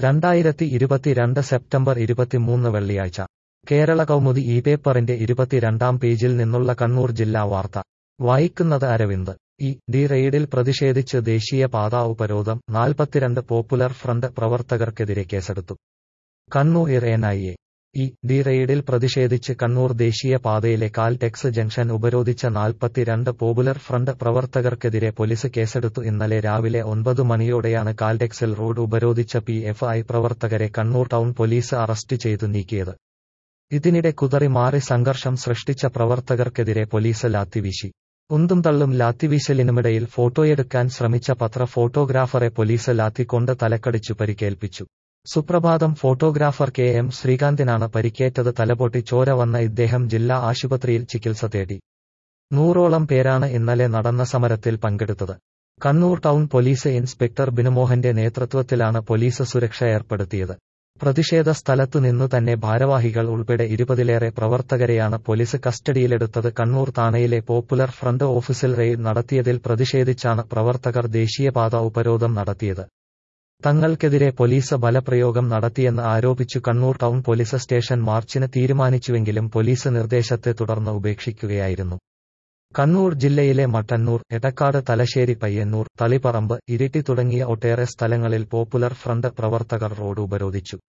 രണ്ടായിരത്തി ഇരുപത്തിരണ്ട് സെപ്റ്റംബർ ഇരുപത്തിമൂന്ന് വെള്ളിയാഴ്ച കേരള കൗമുദി ഈ പേപ്പറിന്റെ ഇരുപത്തിരണ്ടാം പേജിൽ നിന്നുള്ള കണ്ണൂർ ജില്ലാ വാർത്ത വായിക്കുന്നത് അരവിന്ദ് ഇ ഡി റെയ്ഡിൽ പ്രതിഷേധിച്ച് ദേശീയ പാതാ ഉപരോധം നാൽപ്പത്തിരണ്ട് പോപ്പുലർ ഫ്രണ്ട് പ്രവർത്തകർക്കെതിരെ കേസെടുത്തു Kannur N I A E D റെയ്ഡിൽ പ്രതിഷേധിച്ച് കണ്ണൂർ ദേശീയ പാതയിലെ കാൽടെക്സ് ജംഗ്ഷൻ ഉപരോധിച്ച നാൽപ്പത്തിരണ്ട് പോപ്പുലർ ഫ്രണ്ട് പ്രവർത്തകർക്കെതിരെ പോലീസ് കേസെടുത്തു ഇന്നലെ രാവിലെ ഒൻപത് മണിയോടെയാണ് കാൽടെക്സിൽ റോഡ് ഉപരോധിച്ച പി എഫ് ഐ പ്രവർത്തകരെ കണ്ണൂർ ടൗൺ പോലീസ് അറസ്റ്റ് ചെയ്തു നീക്കിയത് ഇതിനിടെ കുതറി മാറി സംഘർഷം സൃഷ്ടിച്ച പ്രവർത്തകർക്കെതിരെ പോലീസ് ലാത്തിവീശി ഉന്തും തള്ളും ലാത്തിവീശലിനുമിടയിൽ ഫോട്ടോയെടുക്കാൻ ശ്രമിച്ച പത്ര ഫോട്ടോഗ്രാഫറെ പോലീസ് ലാത്തിക്കൊണ്ട് തലക്കടിച്ചു പരിക്കേൽപ്പിച്ചു സുപ്രഭാതം ഫോട്ടോഗ്രാഫർ കെ എം ശ്രീകാന്തിനാണ് പരിക്കേറ്റത് തലപൊട്ടി ചോര വന്ന ഇദ്ദേഹം ജില്ലാ ആശുപത്രിയിൽ ചികിത്സ തേടി നൂറോളം പേരാണ് ഇന്നലെ നടന്ന സമരത്തിൽ പങ്കെടുത്തത് കണ്ണൂർ ടൗൺ പോലീസ് ഇൻസ്പെക്ടർ ബിനുമോഹന്റെ നേതൃത്വത്തിലാണ് പോലീസ് സുരക്ഷ ഏർപ്പെടുത്തിയത് പ്രതിഷേധ സ്ഥലത്തു നിന്നു തന്നെ ഭാരവാഹികൾ ഉൾപ്പെടെ ഇരുപതിലേറെ പ്രവർത്തകരെയാണ് പോലീസ് കസ്റ്റഡിയിലെടുത്തത് കണ്ണൂർ താണയിലെ പോപ്പുലർ ഫ്രണ്ട് ഓഫീസിൽ റെയ്ഡ് നടത്തിയതിൽ പ്രതിഷേധിച്ചാണ് പ്രവർത്തകർ ദേശീയപാത ഉപരോധം നടത്തിയത് തങ്ങൾക്കെതിരെ പോലീസ് ബലപ്രയോഗം നടത്തിയെന്ന് ആരോപിച്ചു കണ്ണൂർ ടൗൺ പോലീസ് സ്റ്റേഷൻ മാർച്ചിന് തീരുമാനിച്ചുവെങ്കിലും പോലീസ് നിർദ്ദേശത്തെ തുടർന്ന് ഉപേക്ഷിക്കുകയായിരുന്നു കണ്ണൂർ ജില്ലയിലെ മട്ടന്നൂർ എടക്കാട് തലശ്ശേരി പയ്യന്നൂർ തളിപ്പറമ്പ് ഇരിട്ടി തുടങ്ങിയ ഒട്ടേറെ സ്ഥലങ്ങളിൽ പോപ്പുലർ ഫ്രണ്ട് പ്രവർത്തകർ റോഡ് ഉപരോധിച്ചു